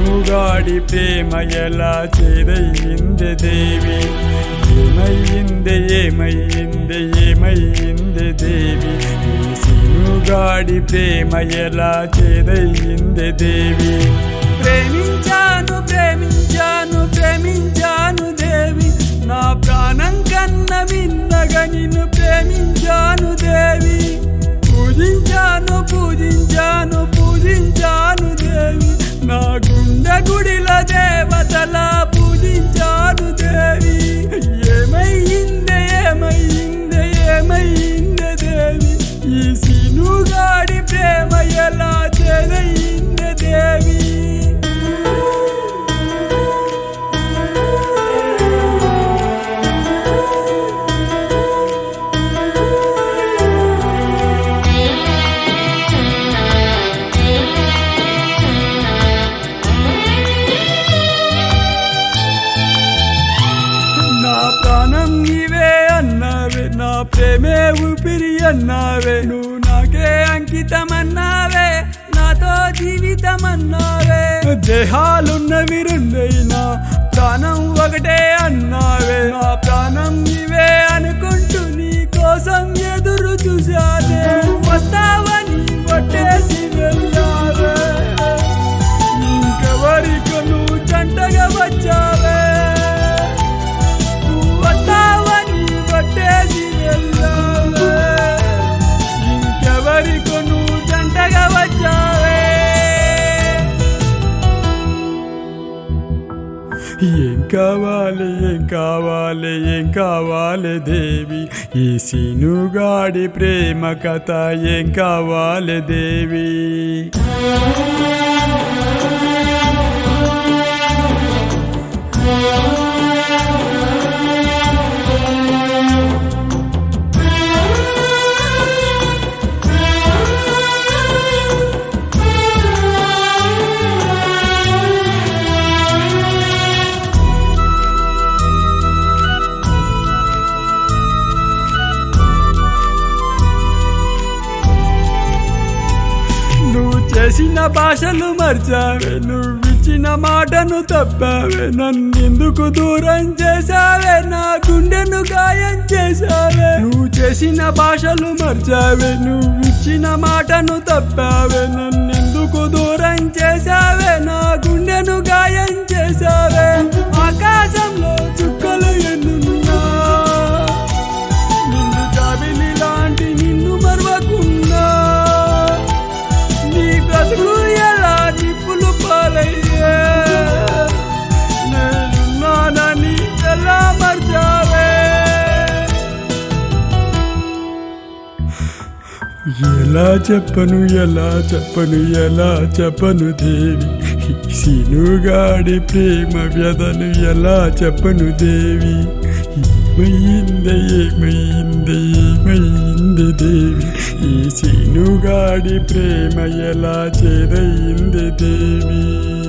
సీనుగాడి ప్రేమ ఎలా చేదయ్యింది దేవి ఏమయ్యింది ఏమయ్యింది ఏమయ్యింది దేవి ఈ సీనుగాడి ప్రేమ ఎలా చేదయ్యింది దేవి ప్రేమించాను ప్రేమించాను ప్రేమించాను దేవి నా ప్రాణం కన్న విన్నగా నిన్ను ప్రేమించాను దేవి పూజించాను పూజించాను పూజించాను దేవి నా గుండె గుడిల దేవతల పూజించాను దేవి ఏమైందే ఏమైందే ఏమైందే దేవి ఈ సినుగాడి ప్రేమ ఎలా చెదయిందే దేవి నా ప్రాణం నీవే అన్నావే నా ప్రేమే ఊపిరి అన్నావే నువ్వు నాకే అంకితం అన్నావే నాతో జీవితం అన్నావే దేహాలున్నవి రెండైనా ప్రాణం ఒకటే అన్నావే నా ప్రాణం నీవే అనుకుంటూ నీ కోసం ఎదురు చూశానే వస్తావని కొట్టేసి వెళ్ళావే ఇంకెవరికో నువ్వు జంటగా వచ్చావే వస్తావని కొట్టేసి వెళ్ళావే ఇంకెవరికో నువ్వు జంటగా వచ్చావే ఏం కావాలి ఏం కావాలి ఏం కావాలి దేవి ఈ సీనుగాడి ప్రేమ కథ ఏం కావాలి దేవి నువ్వు చేసిన భాషలు మర్చావే నువ్వు ఇచ్చిన మాటను తప్పావే నన్నెందుకు దూరం చేసావే నా గుండెను గాయం చేసావే నువ్వు చేసిన భాషలు మర్చావే నువ్వు ఇచ్చిన మాటను తప్పావే నన్నెందుకు దూరం చేసావే నా గుండెను గాయం చేసావే ఆకాశంలో చుక్కలు ఎన్నున్నా నిన్ను జాబిలి లాంటి నిన్ను మరవకున్నా నీ బ్రతుకు ఎలా నిప్పులు పాలయ్యే నేనున్నానని ఎలా మర్చావే ఎలా చెప్పను ఎలా చెప్పను ఎలా చెప్పను దేవి సినుగాడి ప్రేమ వ్యధను ఎలా చెప్పను దేవి ఏమైంది ఏమైంది ఏమైంది దేవి ఈ సినుగాడి ప్రేమ ఎలా చేదయింది దేవి